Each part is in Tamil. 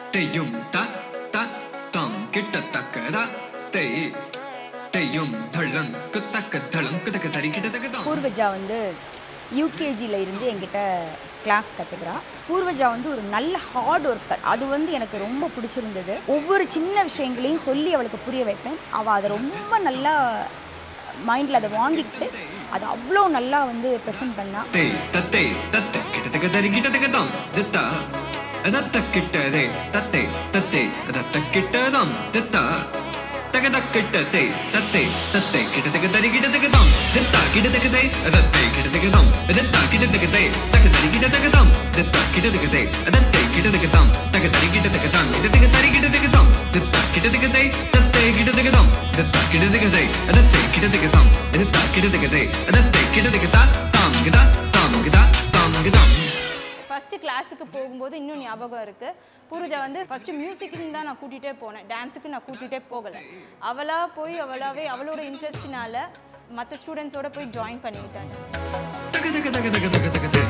தெய்யும் த த தம் கிட்ட தக்கதா தெய் தெய்யும் தள்ளங் குத்தக்க தளங் குதக்க தரி கிட்ட தக்கதாம் பூர்வஜா வந்து யூகேஜியில் இருந்து என்கிட்ட கிளாஸ் கற்றுக்கிறா பூர்வஜா வந்து ஒரு நல்ல ஹார்ட் ஒர்க்கர் அது வந்து எனக்கு ரொம்ப பிடிச்சிருந்தது ஒவ்வொரு சின்ன விஷயங்களையும் சொல்லி அவளுக்கு புரிய வைப்பேன் அவள் அதை ரொம்ப நல்லா மைண்டில் அதை வாங்கிக்கிட்டு அதை அவ்வளோ நல்லா வந்து ப்ரெசென்ட் பண்ணா தே தத்தே தத்த கிட்ட தக்க தரி கிட்ட தக்கதாம் தித்தா அதத்த கிட்டதே தத்தே தத்தே அதத்த கிட்டதாம் தித்தா தகத கிட்டதே தத்தே தத்தே கிட்ட தக்க தரி கிட்ட தக்கதாம் தித்தா கிட்ட தக்கதே அதத்தே கிட்ட தக்கதாம் அதத்தா கிட்ட தக்கதே தக்க தரி கிட்ட தக்கதாம் தித்தா கிட்ட தக்கதே அதத்தே கிட்ட தக்கதாம் தக்க தரி கிட்ட தக்கதாம் கிட்ட தக்க தரி கிட்ட தக்கதாம் தித்தா கிட்ட தக்கதே தத்தே கிட்ட தக்கதாம் தித்தா கிட்ட தக்கதே அதத்தே கிட்ட தக்கதாம் அதத்தா கிட்ட தக்கதே அதத்தே கிட்ட தக்கதா தாம் கிதா தாம் கிதா தாம் கிதாம் ஃபஸ்ட்டு கிளாஸுக்கு போகும்போது இன்னும் ஞாபகம் இருக்குது பூர்வஜா வந்து ஃபஸ்ட்டு மியூசிக்குன்னு தான் நான் கூட்டிகிட்டே போனேன் டான்ஸுக்கு நான் கூட்டிகிட்டே போகலை அவளாக போய் அவளாவே அவளோட இன்ட்ரெஸ்ட்னால மற்ற ஸ்டூடெண்ட்ஸோட போய் ஜாயின் பண்ணிக்கிட்டாங்க தக தக தக தக தக தக தே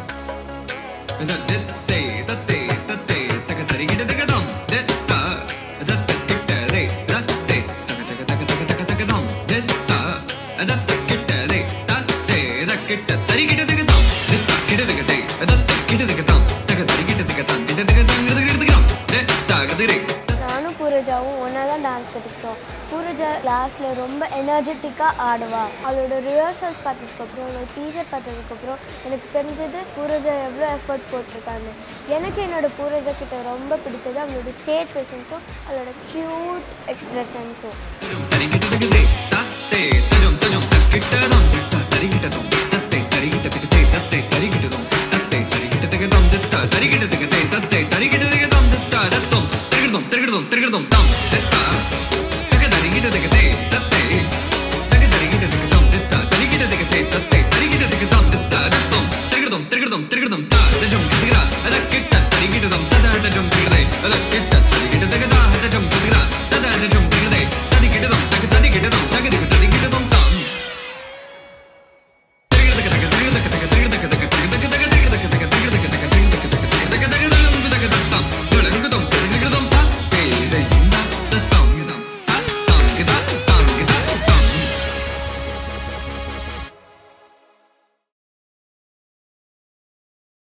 தத்தே தத்தே தத்தே தக தரி கிட்ட தக தாம் தத்தா தத்த கிட்ட தே தத்தே தக தக தக தக தக தக தாம் தத்தா தத்த கிட்ட தே தத்தே தக கிட்ட தரி கிட்ட தக தாம் தத்தா கிட்ட தக தே தத்த கிட்ட தக தாம் தக தரி கிட்ட தக தாம் கிட்ட தக தாம் கிட்ட தக தக தாம் தத்தா கதிரே நானும் பூரஜாவும் ஒன்றா தான் டான்ஸ் கற்றுக்கிட்டோம் பூரஜா கிளாஸில் ரொம்ப எனர்ஜெட்டிக்காக ஆடுவா அவளோட ரிஹர்சல்ஸ் பார்த்ததுக்கப்புறம் அவளோட டீச்சர் பார்த்ததுக்கப்புறம் எனக்கு தெரிஞ்சது பூரஜா எவ்வளோ எஃபர்ட் போட்டிருக்காங்க எனக்கு என்னோட பூரஜா கிட்ட ரொம்ப பிடிச்சது அவளோட ஸ்டேஜ் ப்ரெசன்ஸும் அவளோட க்யூட் எக்ஸ்பிரஷன்ஸும் தரி கிட்ட தக தே தத்தே தஜம் தஜம் தக் கிட்ட தாம் தத்தா தரி கிட்ட தாம் தத்தே தரி கிட்ட தக தே தத்தே தரி கிட்ட தாம் தத்தே தரி கிட்ட தக தாம் தத்தா தரி கிட்ட தக தே தத்தே தரி கிட்ட தக தாம் தத்தா தத்தம் திருகிடுதம் திருகிடுதம் திருகிடுதம் தாம்